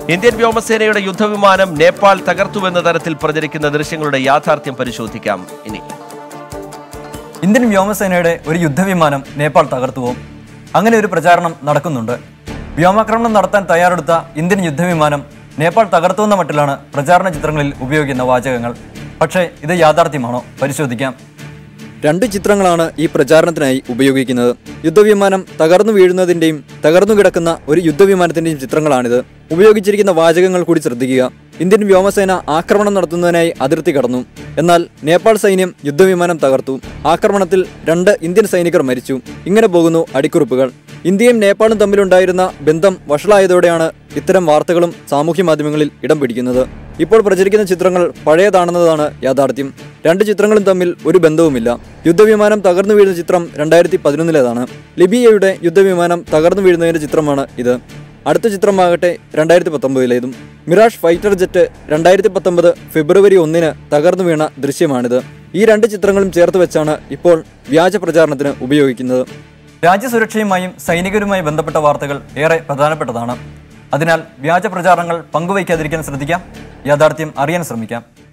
Indian വ്യോമസേനയുടെ യുദ്ധവിമാനം നേപ്പാൾ തകർത്തുവെന്ന തരത്തിൽ പ്രചരിക്കുന്ന ദൃശ്യങ്ങളുടെ യാഥാർത്ഥ്യം പരിശോധിക്കാം ഇനി ഇന്ത്യൻ വ്യോമസേനയുടെ ഒരു യുദ്ധവിമാനം നേപ്പാൾ തകർത്തുവോ അങ്ങനെ ഒരു പ്രചാരണം നടക്കുന്നുണ്ട് വ്യോമാക്രമണം നടത്താൻ തയ്യാറെടുത്ത ഇന്ത്യൻ യുദ്ധവിമാനം നേപ്പാൾ തകർത്തുവെന്ന മട്ടിലാണ് പ്രചാരണ ചിത്രങ്ങളിൽ ഉപയോഗിക്കുന്ന വാചകങ്ങൾ പക്ഷേ ഇത് യാഥാർത്ഥ്യമാണോ പരിശോധിക്കാം രണ്ട് ചിത്രങ്ങളാണ് ഈ പ്രചാരണത്തിനായി ഉപയോഗിക്കുന്നത് യുദ്ധവിമാനം തകർന്നു വീഴുന്നതിന്റെയും തകർന്നു കിടക്കുന്ന ഒരു യുദ്ധവിമാനത്തിന്റെയും ചിത്രങ്ങളാണിത് ഉപയോഗിച്ചിരിക്കുന്ന വാചകങ്ങൾ കൂടി ശ്രദ്ധിക്കുക ഇന്ത്യൻ വ്യോമസേന ആക്രമണം നടത്തുന്നതിനായി അതിർത്തി കടന്നു എന്നാൽ നേപ്പാൾ സൈന്യം യുദ്ധവിമാനം തകർത്തു ആക്രമണത്തിൽ രണ്ട് ഇന്ത്യൻ സൈനികർ മരിച്ചു ഇങ്ങനെ പോകുന്നു അടിക്കുറിപ്പുകൾ ഇന്ത്യയും നേപ്പാളും തമ്മിലുണ്ടായിരുന്ന ബന്ധം വഷളായതോടെയാണ് ഇത്തരം വാർത്തകളും സാമൂഹ്യ മാധ്യമങ്ങളിൽ ഇടം പിടിക്കുന്നത് ഇപ്പോൾ പ്രചരിക്കുന്ന ചിത്രങ്ങൾ പഴയതാണെന്നതാണ് യാഥാർത്ഥ്യം രണ്ട് ചിത്രങ്ങളും തമ്മിൽ ഒരു ബന്ധവുമില്ല യുദ്ധവിമാനം തകർന്നു വീഴുന്ന ചിത്രം രണ്ടായിരത്തി പതിനൊന്നിലേതാണ് ലിബിയയുടെ യുദ്ധവിമാനം തകർന്നു വീഴുന്നതിന്റെ ചിത്രമാണ് ഇത് അടുത്ത ചിത്രമാകട്ടെ രണ്ടായിരത്തി പത്തൊമ്പതിലേതും മിറാഷ് ഫൈറ്റർ ജെറ്റ് രണ്ടായിരത്തി പത്തൊമ്പത് ഫെബ്രുവരി ഒന്നിന് തകർന്നു വീണ ദൃശ്യമാണിത് ഈ രണ്ട് ചിത്രങ്ങളും ചേർത്ത് വെച്ചാണ് ഇപ്പോൾ വ്യാജ പ്രചാരണത്തിന് ഉപയോഗിക്കുന്നത് രാജ്യസുരക്ഷയുമായും സൈനികരുമായി ബന്ധപ്പെട്ട വാർത്തകൾ ഏറെ പ്രധാനപ്പെട്ടതാണ് അതിനാൽ വ്യാജ പ്രചാരണങ്ങൾ പങ്കുവയ്ക്കാതിരിക്കാൻ ശ്രദ്ധിക്കാം യാഥാർത്ഥ്യം അറിയാൻ ശ്രമിക്കാം